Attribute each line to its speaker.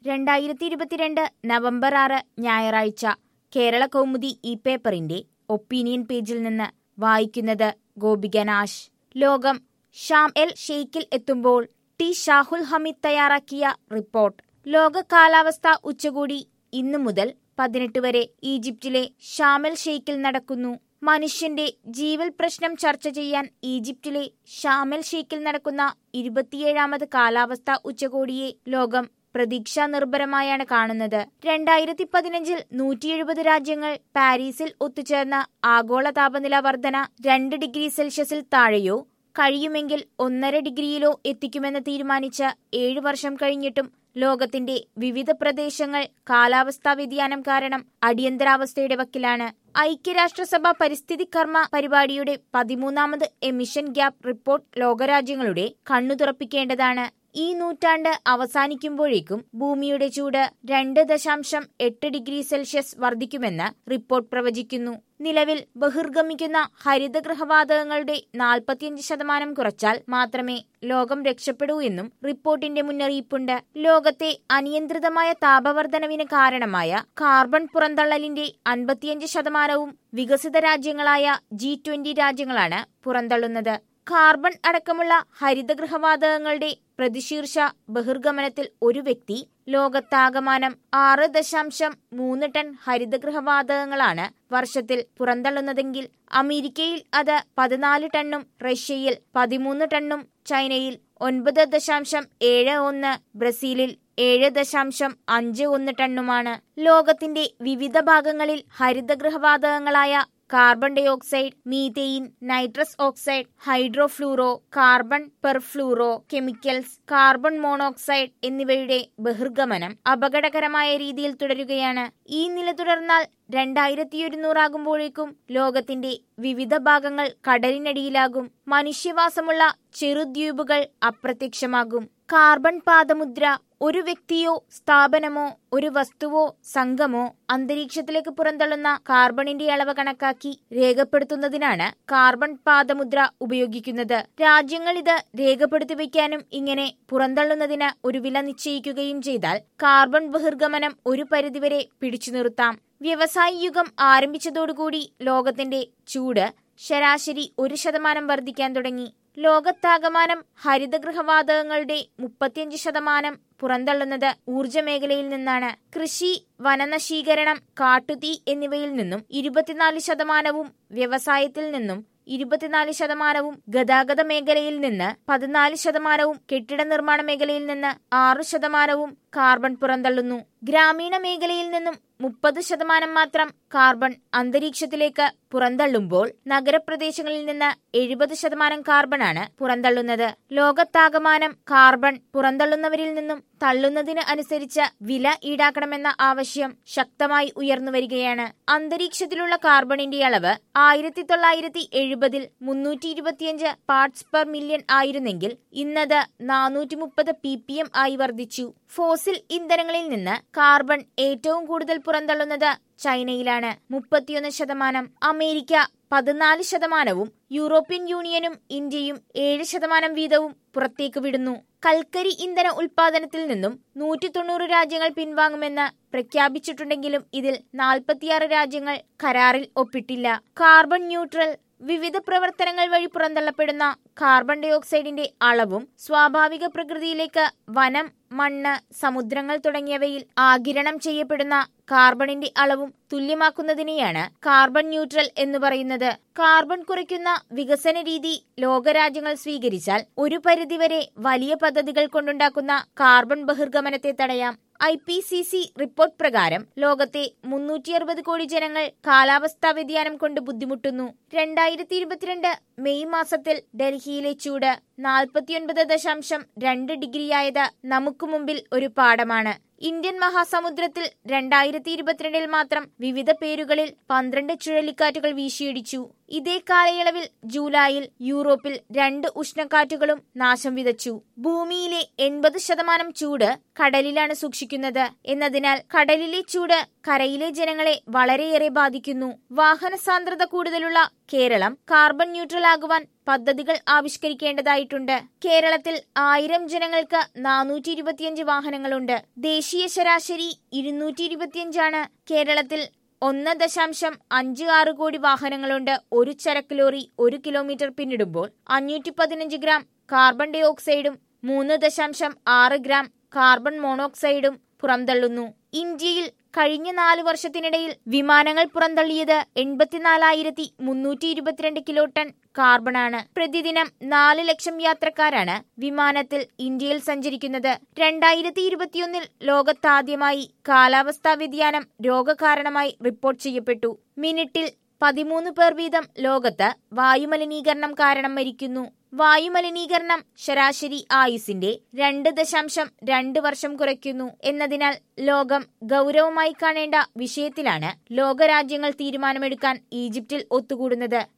Speaker 1: രണ്ടായിരത്തി ഇരുപത്തിരണ്ട് നവംബർ ആറ് ഞായറാഴ്ച കേരള കൗമുദി ഈ പേപ്പറിന്റെ ഒപ്പീനിയൻ പേജിൽ നിന്ന് വായിക്കുന്നത് ഗോപിക നാശ് ലോകം ഷാം എൽ ഷെയ്ഖിൽ എത്തുമ്പോൾ ടി ഷാഹുൽ ഹമീദ് തയ്യാറാക്കിയ റിപ്പോർട്ട് ലോക കാലാവസ്ഥാ ഉച്ചകോടി ഇന്നു മുതൽ പതിനെട്ട് വരെ ഈജിപ്തിലെ ഷാമെൽ ഷെയ്ഖിൽ നടക്കുന്നു മനുഷ്യന്റെ ജീവൽ പ്രശ്നം ചർച്ച ചെയ്യാൻ ഈജിപ്തിലെ ഷാമെൽ ഷെയ്ഖിൽ നടക്കുന്ന ഇരുപത്തിയേഴാമത് കാലാവസ്ഥാ ഉച്ചകോടിയെ ലോകം പ്രതീക്ഷാ നിർഭരമായാണ് കാണുന്നത് രണ്ടായിരത്തി പതിനഞ്ചിൽ നൂറ്റി എഴുപത് രാജ്യങ്ങൾ പാരീസിൽ ഒത്തുചേർന്ന ആഗോള താപനില വർധന രണ്ട് ഡിഗ്രി സെൽഷ്യസിൽ താഴെയോ കഴിയുമെങ്കിൽ ഒന്നര ഡിഗ്രിയിലോ എത്തിക്കുമെന്ന് തീരുമാനിച്ച ഏഴു വർഷം കഴിഞ്ഞിട്ടും ലോകത്തിന്റെ വിവിധ പ്രദേശങ്ങൾ കാലാവസ്ഥാ വ്യതിയാനം കാരണം അടിയന്തരാവസ്ഥയുടെ വക്കിലാണ് ഐക്യരാഷ്ട്രസഭ പരിസ്ഥിതി കർമ്മ പരിപാടിയുടെ പതിമൂന്നാമത് എമിഷൻ ഗ്യാപ് റിപ്പോർട്ട് ലോകരാജ്യങ്ങളുടെ കണ്ണു തുറപ്പിക്കേണ്ടതാണ് ഈ നൂറ്റാണ്ട് അവസാനിക്കുമ്പോഴേക്കും ഭൂമിയുടെ ചൂട് രണ്ട് ദശാംശം എട്ട് ഡിഗ്രി സെൽഷ്യസ് വർദ്ധിക്കുമെന്ന് റിപ്പോർട്ട് പ്രവചിക്കുന്നു നിലവിൽ ബഹിർഗമിക്കുന്ന ഹരിതഗൃഹവാതകങ്ങളുടെ നാൽപ്പത്തിയഞ്ച് ശതമാനം കുറച്ചാൽ മാത്രമേ ലോകം രക്ഷപ്പെടൂ എന്നും റിപ്പോർട്ടിന്റെ മുന്നറിയിപ്പുണ്ട് ലോകത്തെ അനിയന്ത്രിതമായ താപവർദ്ധനവിന് കാരണമായ കാർബൺ പുറന്തള്ളലിന്റെ അൻപത്തിയഞ്ച് ശതമാനവും വികസിത രാജ്യങ്ങളായ ജി ട്വന്റി രാജ്യങ്ങളാണ് പുറന്തള്ളുന്നത് കാർബൺ അടക്കമുള്ള ഹരിതഗൃഹവാതകങ്ങളുടെ പ്രതിശീർഷ ബഹിർഗമനത്തിൽ ഒരു വ്യക്തി ലോകത്താകമാനം ആറ് ദശാംശം മൂന്ന് ടൺ ഹരിതഗൃഹവാതകങ്ങളാണ് വർഷത്തിൽ പുറന്തള്ളുന്നതെങ്കിൽ അമേരിക്കയിൽ അത് പതിനാല് ടണ്ണും റഷ്യയിൽ പതിമൂന്ന് ടണ്ണും ചൈനയിൽ ഒൻപത് ദശാംശം ഏഴ് ഒന്ന് ബ്രസീലിൽ ഏഴ് ദശാംശം അഞ്ച് ഒന്ന് ടണ്ണുമാണ് ലോകത്തിന്റെ വിവിധ ഭാഗങ്ങളിൽ ഹരിതഗൃഹവാതകങ്ങളായ carbon dioxide methane nitrous oxide hydrofluorocarbon perfluorochemicals carbon monoxide എന്നിവയുടെ ബഹിർഗമനം അപകടകരമായ രീതിയിൽ തുടരുകയാണ് ഈ നില തുടർന്നാൽ രണ്ടായിരത്തി ഒരുന്നൂറാകുമ്പോഴേക്കും ലോകത്തിന്റെ വിവിധ ഭാഗങ്ങൾ കടലിനടിയിലാകും മനുഷ്യവാസമുള്ള ചെറുദ്വീപുകൾ അപ്രത്യക്ഷമാകും കാർബൺ പാദമുദ്ര ഒരു വ്യക്തിയോ സ്ഥാപനമോ ഒരു വസ്തുവോ സംഘമോ അന്തരീക്ഷത്തിലേക്ക് പുറന്തള്ളുന്ന കാർബണിന്റെ അളവ് കണക്കാക്കി രേഖപ്പെടുത്തുന്നതിനാണ് കാർബൺ പാദമുദ്ര ഉപയോഗിക്കുന്നത് രാജ്യങ്ങൾ ഇത് രേഖപ്പെടുത്തി വയ്ക്കാനും ഇങ്ങനെ പുറന്തള്ളുന്നതിന് ഒരു വില നിശ്ചയിക്കുകയും ചെയ്താൽ കാർബൺ ബഹിർഗമനം ഒരു പരിധിവരെ പിടിച്ചു നിർത്താം വ്യവസായ യുഗം ആരംഭിച്ചതോടുകൂടി ലോകത്തിന്റെ ചൂട് ശരാശരി ഒരു ശതമാനം വർദ്ധിക്കാൻ തുടങ്ങി ലോകത്താകമാനം ഹരിതഗൃഹവാതകങ്ങളുടെ മുപ്പത്തിയഞ്ച് ശതമാനം പുറന്തള്ളുന്നത് ഊർജ മേഖലയിൽ നിന്നാണ് കൃഷി വനനശീകരണം കാട്ടുതീ എന്നിവയിൽ നിന്നും ഇരുപത്തിനാല് ശതമാനവും വ്യവസായത്തിൽ നിന്നും ഇരുപത്തിനാല് ശതമാനവും ഗതാഗത മേഖലയിൽ നിന്ന് പതിനാല് ശതമാനവും കെട്ടിട നിർമ്മാണ മേഖലയിൽ നിന്ന് ആറു ശതമാനവും കാർബൺ പുറന്തള്ളുന്നു ഗ്രാമീണ മേഖലയിൽ നിന്നും മുപ്പത് ശതമാനം മാത്രം കാർബൺ അന്തരീക്ഷത്തിലേക്ക് പുറന്തള്ളുമ്പോൾ നഗരപ്രദേശങ്ങളിൽ നിന്ന് എഴുപത് ശതമാനം കാർബണാണ് പുറന്തള്ളുന്നത് ലോകത്താകമാനം കാർബൺ പുറന്തള്ളുന്നവരിൽ നിന്നും തള്ളുന്നതിന് അനുസരിച്ച് വില ഈടാക്കണമെന്ന ആവശ്യം ശക്തമായി ഉയർന്നു വരികയാണ് അന്തരീക്ഷത്തിലുള്ള കാർബണിന്റെ അളവ് ആയിരത്തി തൊള്ളായിരത്തി എഴുപതിൽ മുന്നൂറ്റി ഇരുപത്തിയഞ്ച് പാർട്സ് പെർ മില്യൺ ആയിരുന്നെങ്കിൽ ഇന്നത് നാനൂറ്റി മുപ്പത് പി പി എം ആയി വർദ്ധിച്ചു ഫോസിൽ ഇന്ധനങ്ങളിൽ നിന്ന് കാർബൺ ഏറ്റവും കൂടുതൽ പുറന്തള്ളുന്നത് ചൈനയിലാണ് മുപ്പത്തിയൊന്ന് ശതമാനം അമേരിക്ക പതിനാല് ശതമാനവും യൂറോപ്യൻ യൂണിയനും ഇന്ത്യയും ഏഴ് ശതമാനം വീതവും പുറത്തേക്ക് വിടുന്നു കൽക്കരി ഇന്ധന ഉൽപാദനത്തിൽ നിന്നും നൂറ്റി തൊണ്ണൂറ് രാജ്യങ്ങൾ പിൻവാങ്ങുമെന്ന് പ്രഖ്യാപിച്ചിട്ടുണ്ടെങ്കിലും ഇതിൽ നാൽപ്പത്തിയാറ് രാജ്യങ്ങൾ കരാറിൽ ഒപ്പിട്ടില്ല കാർബൺ ന്യൂട്രൽ വിവിധ പ്രവർത്തനങ്ങൾ വഴി പുറന്തള്ളപ്പെടുന്ന കാർബൺ ഡൈ ഓക്സൈഡിന്റെ അളവും സ്വാഭാവിക പ്രകൃതിയിലേക്ക് വനം മണ്ണ് സമുദ്രങ്ങൾ തുടങ്ങിയവയിൽ ആകിരണം ചെയ്യപ്പെടുന്ന കാർബണിന്റെ അളവും തുല്യമാക്കുന്നതിനെയാണ് കാർബൺ ന്യൂട്രൽ എന്ന് പറയുന്നത് കാർബൺ കുറയ്ക്കുന്ന വികസന രീതി ലോകരാജ്യങ്ങൾ സ്വീകരിച്ചാൽ ഒരു പരിധിവരെ വലിയ പദ്ധതികൾ കൊണ്ടുണ്ടാക്കുന്ന കാർബൺ ബഹിർഗമനത്തെ തടയാം I P C C report പ്രകാരം ലോകത്തെ മുന്നൂറ്റി അറുപത് കോടി ജനങ്ങൾ കാലാവസ്ഥാ വ്യതിയാനം കൊണ്ട് ബുദ്ധിമുട്ടുന്നു രണ്ടായിരത്തി ഇരുപത്തിരണ്ട് മെയ് മാസത്തിൽ ഡൽഹിയിലെ ചൂട് നാൽപ്പത്തിയൊൻപത് ദശാംശം രണ്ട് ഡിഗ്രിയായത് നമുക്ക് മുമ്പിൽ ഒരു പാഠമാണ് ഇന്ത്യൻ മഹാസമുദ്രത്തിൽ രണ്ടായിരത്തി ഇരുപത്തിരണ്ടിൽ മാത്രം വിവിധ പേരുകളിൽ പന്ത്രണ്ട് ചുഴലിക്കാറ്റുകൾ വീശിയടിച്ചു ഇതേ കാലയളവിൽ ജൂലൈയിൽ യൂറോപ്പിൽ രണ്ട് ഉഷ്ണക്കാറ്റുകളും നാശം വിതച്ചു ഭൂമിയിലെ എൺപത് ശതമാനം ചൂട് കടലിലാണ് സൂക്ഷിക്കുന്നത് എന്നതിനാൽ കടലിലെ ചൂട് കരയിലെ ജനങ്ങളെ വളരെയേറെ ബാധിക്കുന്നു വാഹന സാന്ദ്രത കൂടുതലുള്ള കേരളം കാർബൺ ന്യൂട്രൽ ആകുവാൻ പദ്ധതികൾ ആവിഷ്കരിക്കേണ്ടതായിട്ടുണ്ട് കേരളത്തിൽ ആയിരം ജനങ്ങൾക്ക് നാനൂറ്റി ഇരുപത്തിയഞ്ച് വാഹനങ്ങളുണ്ട് ദേശീയ ശരാശരി ഇരുന്നൂറ്റി ഇരുപത്തിയഞ്ചാണ് കേരളത്തിൽ ഒന്ന് ദശാംശം അഞ്ച് ആറ് കോടി വാഹനങ്ങളുണ്ട് ഒരു ചരക്ക് ലോറി ഒരു കിലോമീറ്റർ പിന്നിടുമ്പോൾ അഞ്ഞൂറ്റി പതിനഞ്ച് ഗ്രാം കാർബൺ ഡൈ ഓക്സൈഡും മൂന്ന് ദശാംശം ആറ് ഗ്രാം കാർബൺ മോണോക്സൈഡും പുറന്തള്ളുന്നു ഇന്ത്യയിൽ കഴിഞ്ഞ നാല് വർഷത്തിനിടയിൽ വിമാനങ്ങൾ പുറന്തള്ളിയത് എൺപത്തിനാലായിരത്തി മുന്നൂറ്റി ഇരുപത്തിരണ്ട് കിലോ ടൺ കാർബണാണ് പ്രതിദിനം നാല് ലക്ഷം യാത്രക്കാരാണ് വിമാനത്തിൽ ഇന്ത്യയിൽ സഞ്ചരിക്കുന്നത് രണ്ടായിരത്തി ഇരുപത്തിയൊന്നിൽ ലോകത്താദ്യമായി കാലാവസ്ഥാ വ്യതിയാനം രോഗകാരണമായി റിപ്പോർട്ട് ചെയ്യപ്പെട്ടു മിനിറ്റിൽ പതിമൂന്ന് പേർ വീതം ലോകത്ത് വായുമലിനീകരണം കാരണം മരിക്കുന്നു വായുമലിനീകരണം ശരാശരി ആയുസിന്റെ രണ്ട് ദശാംശം രണ്ട് വർഷം കുറയ്ക്കുന്നു എന്നതിനാൽ ലോകം ഗൗരവമായി കാണേണ്ട വിഷയത്തിലാണ് ലോകരാജ്യങ്ങൾ തീരുമാനമെടുക്കാൻ ഈജിപ്തിൽ ഒത്തുകൂടുന്നത്